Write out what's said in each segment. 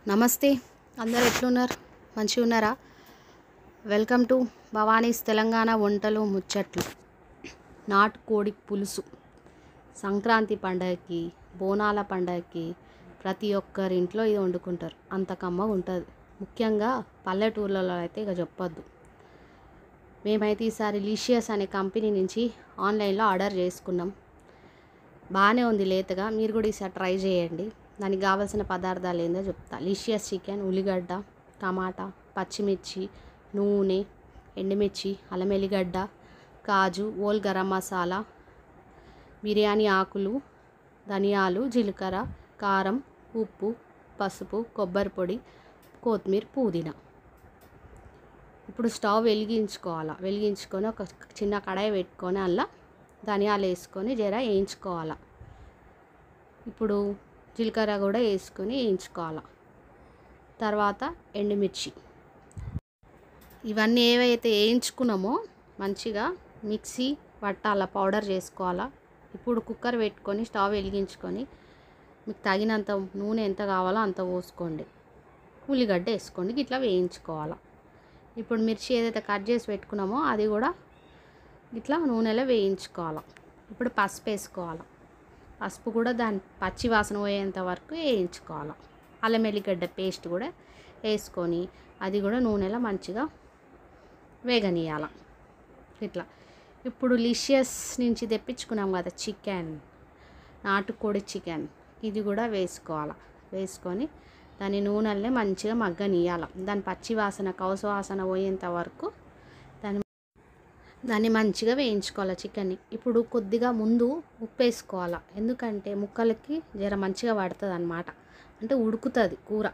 నమస్తే అందరు ఎట్లున్నారు మంచిగా ఉన్నారా వెల్కమ్ టు భవానీస్ తెలంగాణ వంటలు ముచ్చట్లు నాటుకోడి పులుసు సంక్రాంతి పండగకి బోనాల పండగకి ప్రతి ఒక్కరి ఇంట్లో ఇది వండుకుంటారు అంత కమ్మగా ఉంటుంది ముఖ్యంగా పల్లెటూర్లలో అయితే ఇక చెప్పొద్దు మేమైతే ఈసారి లీషియస్ అనే కంపెనీ నుంచి ఆన్లైన్లో ఆర్డర్ చేసుకున్నాం బాగానే ఉంది లేతగా మీరు కూడా ఈసారి ట్రై చేయండి దానికి కావాల్సిన పదార్థాలు ఏందో చెప్తా లిషియస్ చికెన్ ఉల్లిగడ్డ టమాటా పచ్చిమిర్చి నూనె ఎండుమిర్చి అల్లం ఎల్లిగడ్డ కాజు ఓల్ గరం మసాలా బిర్యానీ ఆకులు ధనియాలు జీలకర్ర కారం ఉప్పు పసుపు కొబ్బరి పొడి కొత్తిమీర పుదీనా ఇప్పుడు స్టవ్ వెలిగించుకోవాలా వెలిగించుకొని ఒక చిన్న కడాయి పెట్టుకొని అలా ధనియాలు వేసుకొని జర వేయించుకోవాలా ఇప్పుడు జీలకర్ర కూడా వేసుకొని వేయించుకోవాలి తర్వాత ఎండుమిర్చి ఇవన్నీ ఏవైతే వేయించుకున్నామో మంచిగా మిక్సీ పట్టాల పౌడర్ చేసుకోవాలా ఇప్పుడు కుక్కర్ పెట్టుకొని స్టవ్ వెలిగించుకొని మీకు తగినంత నూనె ఎంత కావాలో అంత పోసుకోండి ఉల్లిగడ్డ వేసుకోండి ఇట్లా వేయించుకోవాలి ఇప్పుడు మిర్చి ఏదైతే కట్ చేసి పెట్టుకున్నామో అది కూడా ఇట్లా నూనెలో వేయించుకోవాలి ఇప్పుడు పసుపు వేసుకోవాలి పసుపు కూడా దాని పచ్చి వాసన పోయేంత వరకు వేయించుకోవాలి అల్లం ఎల్లిగడ్డ పేస్ట్ కూడా వేసుకొని అది కూడా నూనెలో మంచిగా వేగనీయాల ఇట్లా ఇప్పుడు లిషియస్ నుంచి తెప్పించుకున్నాం కదా చికెన్ నాటుకోడి చికెన్ ఇది కూడా వేసుకోవాలి వేసుకొని దాని నూనెలనే మంచిగా మగ్గనీయాల దాని పచ్చి వాసన కౌసు వాసన పోయేంత వరకు దాని దాన్ని మంచిగా వేయించుకోవాలి చికెన్ని ఇప్పుడు కొద్దిగా ముందు ఉప్పు వేసుకోవాలి ఎందుకంటే ముక్కలకి జర మంచిగా పడుతుంది అనమాట అంటే ఉడుకుతుంది కూర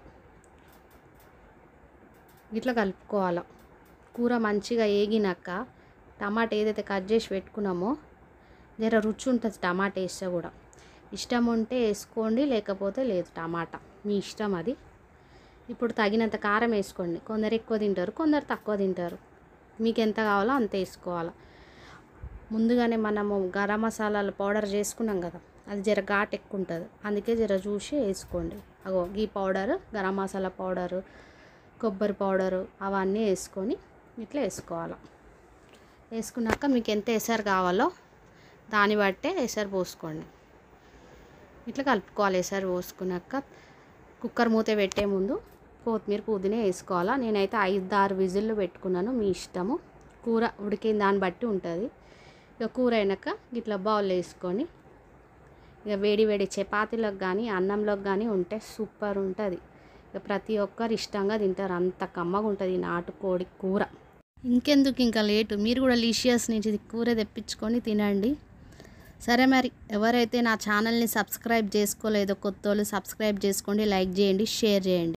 ఇట్లా కలుపుకోవాలి కూర మంచిగా ఏగినాక టమాటా ఏదైతే కట్ చేసి పెట్టుకున్నామో జర రుచి ఉంటుంది టమాటా వేస్తే కూడా ఇష్టం ఉంటే వేసుకోండి లేకపోతే లేదు టమాటా మీ ఇష్టం అది ఇప్పుడు తగినంత కారం వేసుకోండి కొందరు ఎక్కువ తింటారు కొందరు తక్కువ తింటారు మీకు ఎంత కావాలో అంత వేసుకోవాలి ముందుగానే మనము గరం మసాలాలు పౌడర్ చేసుకున్నాం కదా అది జర ఘాట్ ఎక్కువ ఉంటుంది అందుకే జర చూసి వేసుకోండి అగో గీ పౌడర్ గరం మసాలా పౌడరు కొబ్బరి పౌడరు అవన్నీ వేసుకొని ఇట్లా వేసుకోవాలి వేసుకున్నాక మీకు ఎంత ఎసరు కావాలో దాన్ని బట్టే ఎసరు పోసుకోండి ఇట్లా కలుపుకోవాలి ఎసరు పోసుకున్నాక కుక్కర్ మూత పెట్టే ముందు కొత్తిమీర పుదీనా వేసుకోవాలా నేనైతే ఐదు ఆరు విజిల్లు పెట్టుకున్నాను మీ ఇష్టము కూర ఉడికిన దాన్ని బట్టి ఉంటుంది ఇక కూర అయినాక ఇట్లా బౌల్ వేసుకొని ఇక వేడి వేడి చపాతీలోకి కానీ అన్నంలోకి కానీ ఉంటే సూపర్ ఉంటుంది ఇక ప్రతి ఒక్కరు ఇష్టంగా తింటారు అంత కమ్మగా ఉంటుంది ఈ నాటుకోడి కూర ఇంకెందుకు ఇంకా లేటు మీరు కూడా లీషియస్ నుంచి కూర తెప్పించుకొని తినండి సరే మరి ఎవరైతే నా ఛానల్ని సబ్స్క్రైబ్ చేసుకోలేదో కొత్త వాళ్ళు సబ్స్క్రైబ్ చేసుకోండి లైక్ చేయండి షేర్ చేయండి